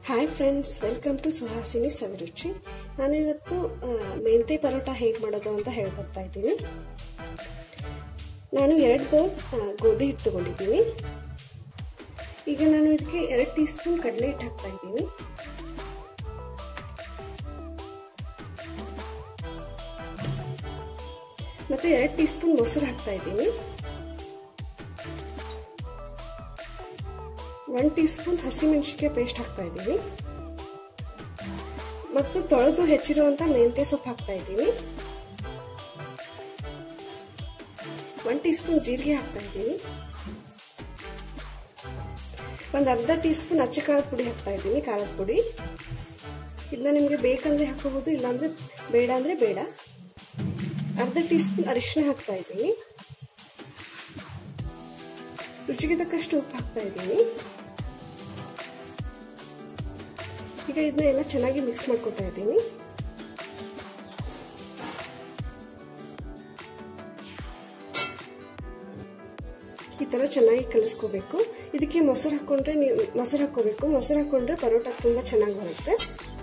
hi friends welcome to Suhasini Saviruchi ನಾನು ಇವತ್ತು ಆ, ಮೆಂತೆ ಪರೋಟ ಹೇಗೆ ಮಾಡೋದು ಅಂತ ಹೇಳ್ಕೊಡ್ತಾ ಇದ್ದೀನಿ ನಾನು ಎರಡು ಬೌಲ್ ಆ, ಗೋಧಿ ಹಿಟ್ಟು ತಗೊಂಡಿದ್ದೀನಿ ಈಗ ನಾನು ಇದಕ್ಕೆ ಎರಡು ಟೀ ಸ್ಪೂನ್ ಕಡಲೆ ಹಿಟ್ಟು ಹಾಕ್ತಾ ಇದ್ದೀನಿ ಮತ್ತೆ ಎರಡು ಟೀ ಸ್ಪೂನ್ ಮೊಸರು ಹಾಕ್ತಾ ಇದ್ದೀನಿ ಒನ್ ಟೀ ಸ್ಪೂನ್ ಹಸಿಮೆಣಸಿಗೆ ಪೇಸ್ಟ್ ಹಾಕ್ತಾ ಇದ್ದೀನಿ ಮತ್ತು ತೊಳೆದು ಹೆಚ್ಚಿರುವಂತ ಮೆಂತ್ಯ ಸೊಪ್ಪು ಹಾಕ್ತಾ ಇದ್ದೀನಿ ಒನ್ ಟೀ ಸ್ಪೂನ್ ಜೀರಿಗೆ ಹಾಕ್ತಾ ಇದ್ದೀನಿ ಒಂದು ಅರ್ಧ ಟೀ ಸ್ಪೂನ್ ಅಚ್ಚ ಖಾರದ ಪುಡಿ ಹಾಕ್ತಾ ಇದ್ದೀನಿ ಖಾರದ ಪುಡಿ ಇದನ್ನ ನಿಮಗೆ ಬೇಕಂದ್ರೆ ಹಾಕೋಬಹುದು ಇಲ್ಲಾಂದ್ರೆ ಬೇಡ ಅಂದ್ರೆ ಬೇಡ ಅರ್ಧ ಟೀ ಸ್ಪೂನ್ ಅರಿಶಿನ ಹಾಕ್ತಾ ಇದ್ದೀನಿ ರುಚಿಗೆ ತಕ್ಕಷ್ಟು ಉಪ್ಪು ಹಾಕ್ತಾ ಇದ್ದೀನಿ ಈಗ ಇದನ್ನ ಎಲ್ಲ ಚೆನ್ನಾಗಿ ಮಿಕ್ಸ್ ಮಾಡ್ಕೊತಾ ಇದ್ದೀನಿ ಈ ತರ ಚೆನ್ನಾಗಿ ಕಲಿಸ್ಕೋಬೇಕು ಇದಕ್ಕೆ ಮೊಸರು ಹಾಕೊಂಡ್ರೆ ನೀವು ಮೊಸರು ಹಾಕೋಬೇಕು ಮೊಸರು ಹಾಕೊಂಡ್ರೆ ಪರೋಟ ತುಂಬಾ ಚೆನ್ನಾಗಿ ಬರುತ್ತೆ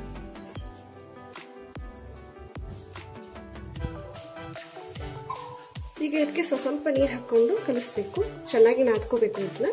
ಈಗ ಇದಕ್ಕೆ ಸ್ವಲ್ಪ ನೀರು ಹಾಕೊಂಡು ಕಲಿಸ್ಬೇಕು ಚೆನ್ನಾಗಿ ನಾದ್ಕೋಬೇಕು ಇದನ್ನ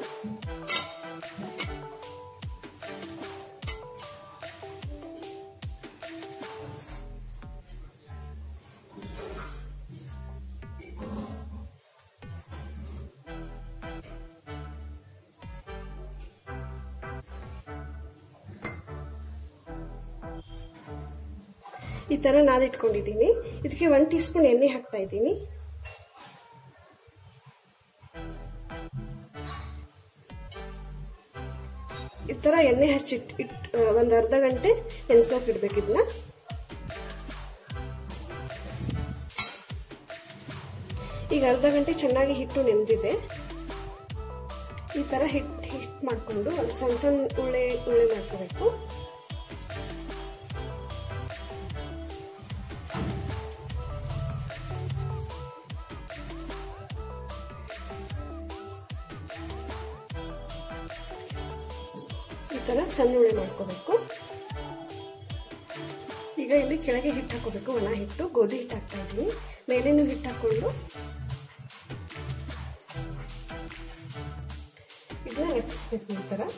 ಈ ತರ ನಾದಿಟ್ಕೊಂಡಿದ್ದೀನಿ ಇದಕ್ಕೆ ಒನ್ ಟೀ ಸ್ಪೂನ್ ಎಣ್ಣೆ ಹಾಕ್ತಾ ಇದ್ದೀನಿ ಈ ತರ ಎಣ್ಣೆ ಹಚ್ಚಿಟ್ ಇಟ್ ಒಂದ್ ಅರ್ಧ ಗಂಟೆ ನೆನ್ಸೋಕ್ ಇಡ್ಬೇಕು ಇದನ್ನ ಈಗ ಅರ್ಧ ಗಂಟೆ ಚೆನ್ನಾಗಿ ಹಿಟ್ಟು ನೆನೆದಿದೆ ಈ ತರ ಹಿಟ್ ಹಿಟ್ ಮಾಡ್ಕೊಂಡು ಒಂದು ಸಣ್ಣ ಸಣ್ಣ ಉಳ್ಳೆ ಉಳ್ಳೆ ಮಾಡ್ಕೋಬೇಕು ಈ ತರ ಸಣ್ಣ ಉಳ್ಳೆ ಮಾಡ್ಕೋಬೇಕು ಈಗ ಇಲ್ಲಿ ಕೆಳಗೆ ಹಿಟ್ಟು ಹಾಕೋಬೇಕು ಒಣ ಹಿಟ್ಟು ಗೋಧಿ ಹಿಟ್ಟು ಹಾಕ್ತಾ ಇದ್ದೀನಿ ಮೇಲೇನು ಹಿಟ್ಟು ಹಾಕೊಂಡು ಇದನ್ನ ಲಟ್ಟಿಸ್ಬೇಕು ಈ ತರ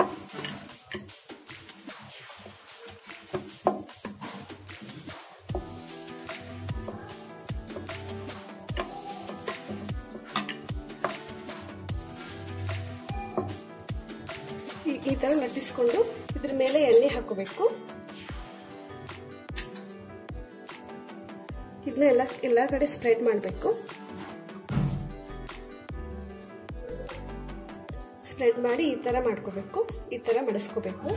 ಈ ತರ ಲಟ್ಟಿಸ್ಕೊಂಡು ಇದ್ರ ಮೇಲೆ ಎಣ್ಣೆ ಹಾಕೋಬೇಕು ಇದನ್ನ ಎಲ್ಲ ಎಲ್ಲಾ ಕಡೆ ಸ್ಪ್ರೆಡ್ ಮಾಡಬೇಕು ಸ್ಪ್ರೆಡ್ ಮಾಡಿ ಈ ತರ ಮಾಡ್ಕೋಬೇಕು ಈ ತರ ಮಡಿಸ್ಕೋಬೇಕು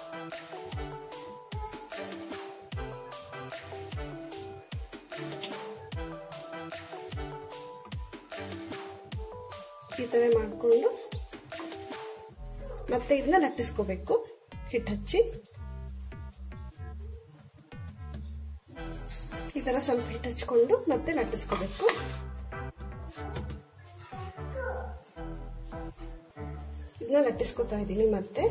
ಈ ತರ ಮಾಡ್ಕೊಂಡು ಮತ್ತೆ ಇದನ್ನ ಲಟ್ಟಿಸ್ಕೋಬೇಕು ಹಿಟ್ಟು ಹಚ್ಚಿ ಈ ತರ ಸ್ವಲ್ಪ ಹಿಟ್ಟು ಹಚ್ಕೊಂಡು ಮತ್ತೆ ಲಟ್ಟಿಸ್ಕೋಬೇಕು ಇದನ್ನ ಲಟ್ಟಿಸ್ಕೊತಾ ಇದ್ದೀನಿ ಮತ್ತೆ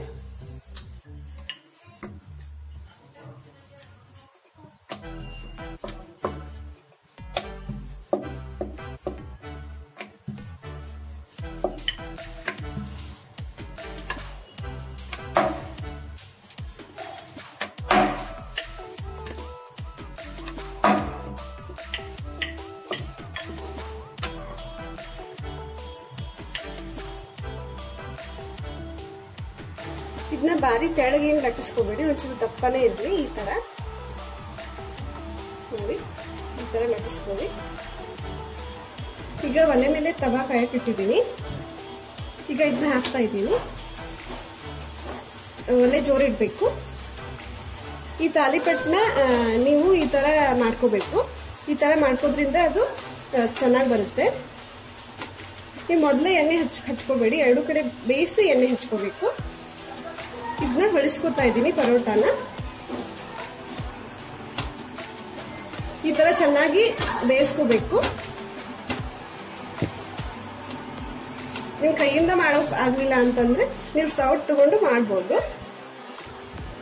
ಇದನ್ನ ಬಾರಿ ತೆಳಗೆ ಏನು ಲಟ್ಟಿಸ್ಕೋಬೇಡಿ ಒಂಚೂರು ದಪ್ಪನೇ ಇರ್ಲಿ ಈ ತರ ನೋಡಿ ಈ ತರ ಲಟ್ಟಿಸ್ಕೊಳ್ಳಿ ಈಗ ಒಲೆ ಮೇಲೆ ತವಾ ಕಾಯಕ್ಕೆ ಇಟ್ಟಿದ್ದೀನಿ ಈಗ ಇದನ್ನ ಹಾಕ್ತಾ ಇದ್ದೀನಿ ಒಲೆ ಜೋರಿಡ್ಬೇಕು ಈ ತಾಲಿಪಟ್ಟನ್ನ ನೀವು ಈ ತರ ಮಾಡ್ಕೋಬೇಕು ಈ ತರ ಮಾಡ್ಕೋದ್ರಿಂದ ಅದು ಚೆನ್ನಾಗಿ ಬರುತ್ತೆ ನೀವು ಮೊದಲೇ ಎಣ್ಣೆ ಹಚ್ ಹಚ್ಕೋಬೇಡಿ ಎರಡು ಕಡೆ ಬೇಯಿಸಿ ಎಣ್ಣೆ ಹಚ್ಕೋಬೇಕು ಇದನ್ನ ಹೊಳಿಸ್ಕೊತಾ ಇದ್ದೀನಿ ಪರೋಟಾನ ಈ ತರ ಚೆನ್ನಾಗಿ ಬೇಯಿಸ್ಕೋಬೇಕು ನೀವು ಕೈಯಿಂದ ಮಾಡೋಕ್ ಆಗ್ಲಿಲ್ಲ ಅಂತಂದ್ರೆ ನೀವು ಸೌಟ್ ತಗೊಂಡು ಮಾಡ್ಬೋದು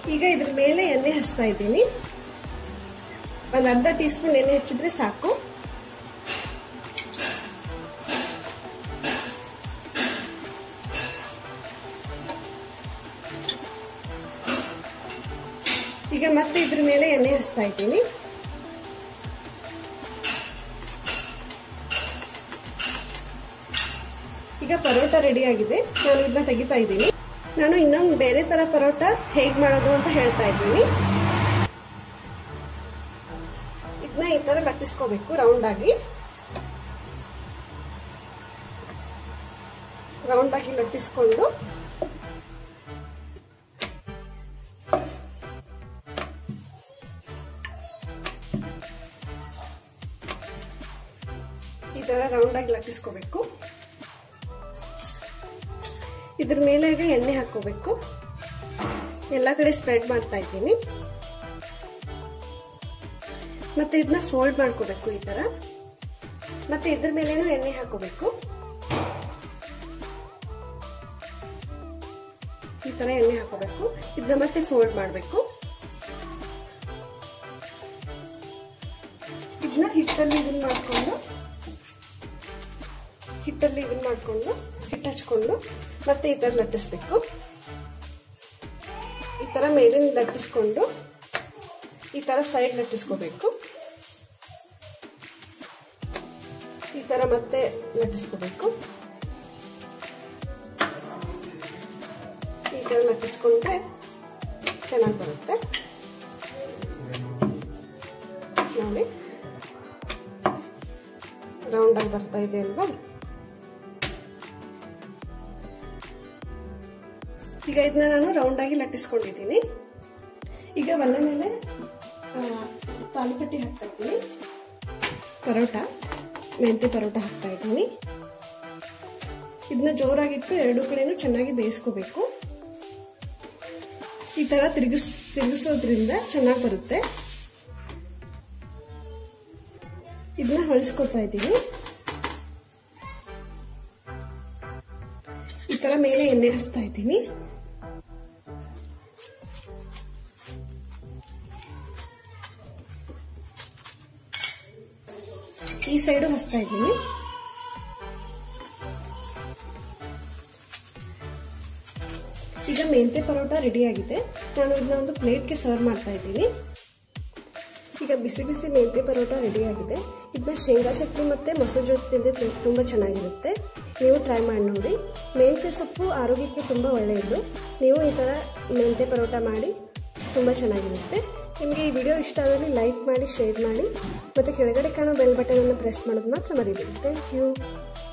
ಈಗ ಇದ್ರ ಮೇಲೆ ಎಣ್ಣೆ ಹಚ್ತಾ ಇದ್ದೀನಿ ಒಂದು ಅರ್ಧ ಟೀ ಸ್ಪೂನ್ ಎಣ್ಣೆ ಹಚ್ಚಿದ್ರೆ ಸಾಕು ಈಗ ಮತ್ತೆ ಇದ್ರ ಮೇಲೆ ಎಣ್ಣೆ ಹಚ್ತಾ ಇದ್ದೀನಿ ಈಗ ಪರೋಟ ರೆಡಿ ಆಗಿದೆ ನಾನು ಇದನ್ನ ತೆಗಿತಾ ಇದ್ದೀನಿ ನಾನು ಇನ್ನೊಂದು ಬೇರೆ ತರ ಪರೋಟ ಹೇಗ್ ಮಾಡೋದು ಅಂತ ಹೇಳ್ತಾ ಇದ್ದೀನಿ ಇದನ್ನ ಈ ತರ ಲಟ್ಟಿಸ್ಕೋಬೇಕು ರೌಂಡ್ ಆಗಿ ರೌಂಡ್ ಆಗಿ ಲಟ್ಟಿಸ್ಕೊಂಡು ಈ ತರ ರೌಂಡ್ ಆಗಿ ಲಟ್ಟಿಸ್ಕೋಬೇಕು ಇದ್ರ ಮೇಲೆ ಈಗ ಎಣ್ಣೆ ಹಾಕೋಬೇಕು ಎಲ್ಲ ಕಡೆ ಸ್ಪ್ರೆಡ್ ಮಾಡ್ತಾ ಇದ್ದೀನಿ ಮತ್ತೆ ಇದನ್ನ ಫೋಲ್ಡ್ ಮಾಡ್ಕೋಬೇಕು ಈ ತರ ಮತ್ತೆ ಇದ್ರ ಮೇಲೇನು ಎಣ್ಣೆ ಹಾಕೋಬೇಕು ಈ ತರ ಎಣ್ಣೆ ಹಾಕೋಬೇಕು ಇದನ್ನ ಮತ್ತೆ ಫೋಲ್ಡ್ ಮಾಡಬೇಕು ಇದನ್ನ ಹಿಟ್ಟಲ್ಲಿ ಇದನ್ನ ಮಾಡ್ಕೊಂಡು ಹಿಟ್ಟಲ್ಲಿ ಇದನ್ನ ಮಾಡ್ಕೊಂಡು ಹಿಟ್ಟು ಹಚ್ಕೊಂಡು ಮತ್ತೆ ಈ ತರ ಲಟ್ಟಿಸ್ಬೇಕು ಈ ತರ ಮೇಲಿಂದ ಲಟ್ಟಿಸ್ಕೊಂಡು ಈ ತರ ಸೈಡ್ ಲಟ್ಟಿಸ್ಕೋಬೇಕು ಈ ತರ ಮತ್ತೆ ಲಟ್ಟಿಸ್ಕೋಬೇಕು ಈ ತರ ಲಟ್ಟಿಸ್ಕೊಂಡ್ರೆ ಚೆನ್ನಾಗಿ ಬರುತ್ತೆ ನೋಡಿ ರೌಂಡ್ ಆಗಿ ಬರ್ತಾ ಇದೆ ಅಲ್ವಾ ಈಗ ಇದನ್ನ ನಾನು ರೌಂಡ್ ಆಗಿ ಲಟ್ಟಿಸ್ಕೊಂಡಿದ್ದೀನಿ ಈಗ ಒಲೆ ಮೇಲೆ ತಾಲಿಪಟ್ಟಿ ಹಾಕ್ತಾ ಇದ್ದೀನಿ ಪರೋಟ ಮೆಂತ್ಯ ಪರೋಟ ಹಾಕ್ತಾ ಇದ್ದೀನಿ ಇದನ್ನ ಜೋರಾಗಿಟ್ಟು ಎರಡು ಕಡೆನೂ ಚೆನ್ನಾಗಿ ಬೇಯಿಸ್ಕೋಬೇಕು ಈ ತರ ತಿರುಗಿಸ್ ತಿರುಗಿಸೋದ್ರಿಂದ ಚೆನ್ನಾಗಿ ಬರುತ್ತೆ ಇದನ್ನ ಹೊಳಿಸ್ಕೊತಾ ಇದ್ದೀನಿ ಈ ತರ ಮೇಲೆ ಎಣ್ಣೆ ಹಚ್ತಾ ಇದ್ದೀನಿ ಈ ಸೈಡು ಹಚ್ತಾ ಇದ್ದೀನಿ ಈಗ ಮೆಂತೆ ಪರೋಟ ರೆಡಿ ಆಗಿದೆ ನಾನು ಇದನ್ನ ಒಂದು ಪ್ಲೇಟ್ಗೆ ಸರ್ವ್ ಮಾಡ್ತಾ ಇದ್ದೀನಿ ಈಗ ಬಿಸಿ ಬಿಸಿ ಮೆಂತೆ ಪರೋಟ ರೆಡಿ ಆಗಿದೆ ಇದನ್ನ ಶೇಂಗಾ ಚಟ್ನಿ ಮತ್ತೆ ಮೊಸರು ಜೊತೆ ತಿಂದ್ರೆ ತುಂಬ ಚೆನ್ನಾಗಿರುತ್ತೆ ನೀವು ಟ್ರೈ ಮಾಡಿ ನೋಡಿ ಮೆಂತ್ಯ ಸೊಪ್ಪು ಆರೋಗ್ಯಕ್ಕೆ ತುಂಬ ಒಳ್ಳೆಯದು ನೀವು ಈ ಥರ ಮೆಂತೆ ಪರೋಟ ಮಾಡಿ ತುಂಬ ಚೆನ್ನಾಗಿರುತ್ತೆ ನಿಮಗೆ ಈ ವಿಡಿಯೋ ಇಷ್ಟ ಆದಲ್ಲಿ ಲೈಕ್ ಮಾಡಿ ಶೇರ್ ಮಾಡಿ ಮತ್ತು ಕೆಳಗಡೆ ಕಾಣೋ ಬೆಲ್ ಬಟನನ್ನು ಪ್ರೆಸ್ ಮಾಡೋದು ಮಾತ್ರ ಮರಿಬೇಡಿ ಥ್ಯಾಂಕ್ ಯು